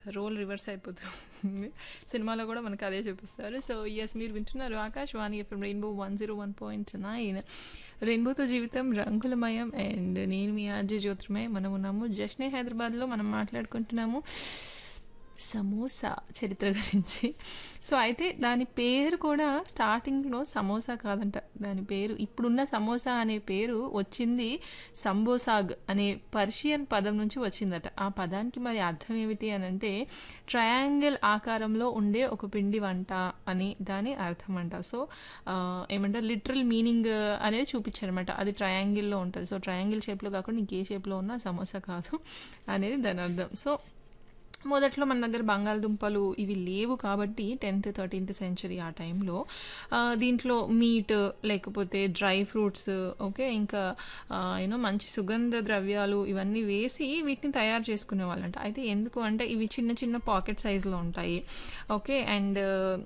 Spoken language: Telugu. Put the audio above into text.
రోల్ రివర్స్ అయిపోతుంది సినిమాలో కూడా మనకు అదే చూపిస్తారు సో ఎస్ మీరు వింటున్నారు Akashvani FM rainbow one zero one point nine రెయిన్బోతో జీవితం రంగులమయం అండ్ నేను మీ ఆర్జే జ్యోతిర్మయ మనం ఉన్నాము జస్నే హైదరాబాద్లో మనం మాట్లాడుకుంటున్నాము సమోసా చరిత్ర గురించి సో అయితే దాని పేరు కూడా స్టార్టింగ్లో సమోసా కాదంట దాని పేరు ఇప్పుడున్న సమోసా అనే పేరు వచ్చింది సంబోసాగ్ అనే పర్షియన్ పదం నుంచి వచ్చిందట ఆ పదానికి మరి అర్థం ఏమిటి అని అంటే ట్రయాంగిల్ ఆకారంలో ఉండే ఒక పిండి వంట అని దాని అర్థం అంట సో ఏమంటారు లిటరల్ మీనింగ్ అనేది చూపించారనమాట అది ట్రయాంగిల్లో ఉంటుంది సో ట్రయాంగిల్ షేప్లో కాకుండా ఇంకే షేప్లో ఉన్న సమోసా కాదు అనేది దాని అర్థం సో మొదట్లో మన దగ్గర బంగాళదుంపలు ఇవి లేవు కాబట్టి టెన్త్ థర్టీన్త్ సెంచరీ ఆ టైంలో దీంట్లో మీట్ లేకపోతే డ్రై ఫ్రూట్స్ ఓకే ఇంకా యూనో మంచి సుగంధ ద్రవ్యాలు ఇవన్నీ వేసి వీటిని తయారు చేసుకునే వాళ్ళంట అయితే ఎందుకు అంటే ఇవి చిన్న చిన్న పాకెట్ సైజులో ఉంటాయి ఓకే అండ్